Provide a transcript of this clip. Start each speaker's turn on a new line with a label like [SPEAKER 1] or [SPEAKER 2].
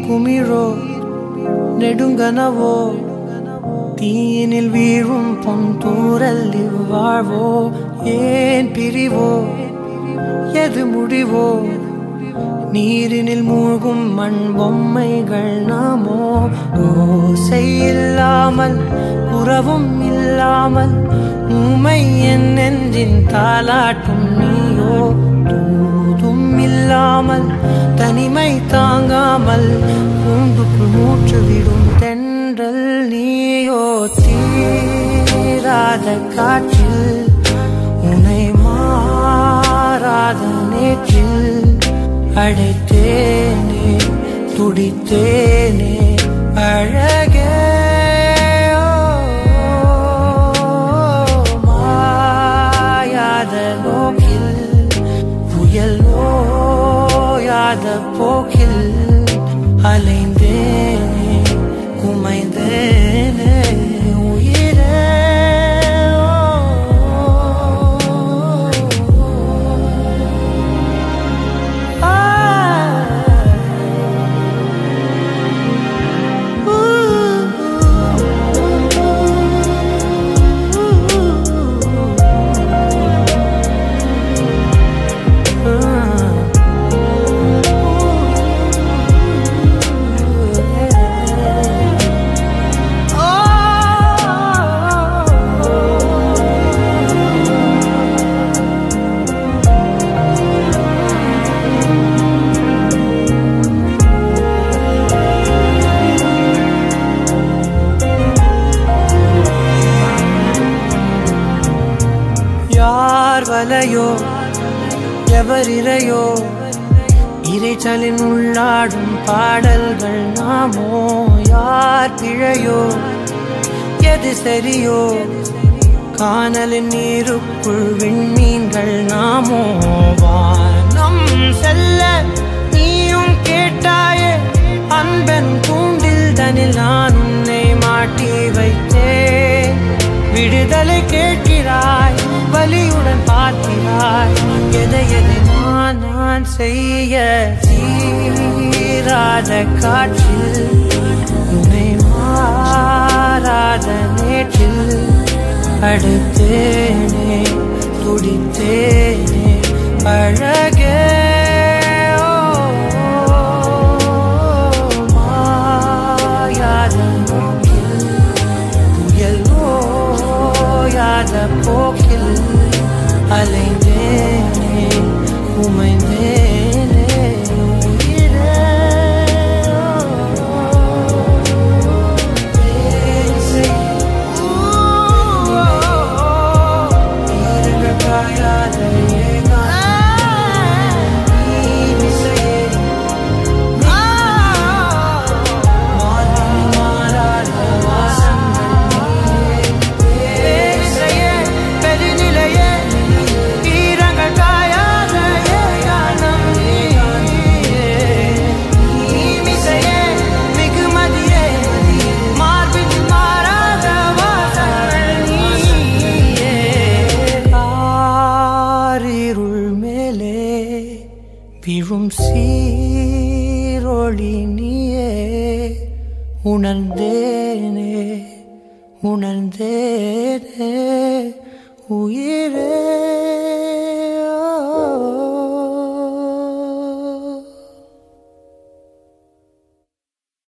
[SPEAKER 1] குமிழோ நெடுங்கனவோ தீயினில் வீழும் பொன் தூரல் இவ்வாழ்வோ ஏன் பிரிவோ எது முடிவோ நீரினில் மூழ்கும் மண் பொம்மைகள் நாமோ ஓசை இல்லாமல் உறவும் இல்லாமல் உமை என் நெஞ்சின் தாலாட்டும் நீயோ தூதும் இல்லாமல் தனிமை தாங்காமல் கூண்டுக்குள் மூச்சு விடும் தென்றல் நீயோ தீராத காற்றில் உனை மாறாத நேற்றில் அழைத்தேனே துடித்தேனே அழகே ஓ, மாயாத நோக்கில் புயல் ஓயாத போக்கில் அலைந்தேனே குமைந்தேனே உயிரே ஓ, யார் வலையோ எவர் இறையோ இறைச்சலின் உள்ளாடும் பாடல்கள் நாமோ யார் பிழையோ எது சரியோ காணலின் நீருக்குள் விண்மீன்கள் நாமோ வானம் செல்ல நீயும் கேட்டாயே அன்பன் கூண்டில் தனில் நான் உன்னை மாட்டி வைத்தேன் விடுதலை கேட்கிறாய் வலியுடன் பார்க்கிறாய் எதை எதை நான் நான் செய்ய தீராத காற்றில் உன்னை மாறாத நேற்றில் அடுத்தேனே துடித்தேனே அழகே ஓ, மாயாத நோக்கில் புயல் ஓயாத போக்கில் அலைந்தேனே உமைந்தேனே உயிரே பேசை ஈரங்கள் காயாத ஏகாந்தம் நீ விசையே மாறி மாறாத வாசங்கள் பேசையே பெருநிலையே ஈரங்கள் காயாத ஏகாந்தம் நீயே நீ மிசையே மிகுமதியே மார்பில் மாறாத வாசங்கள் நீயே ஆரிருள் மேலே விழும் சீரொளி நீயே உணர்ந்தேனே உணர்ந்தேனே உயிரே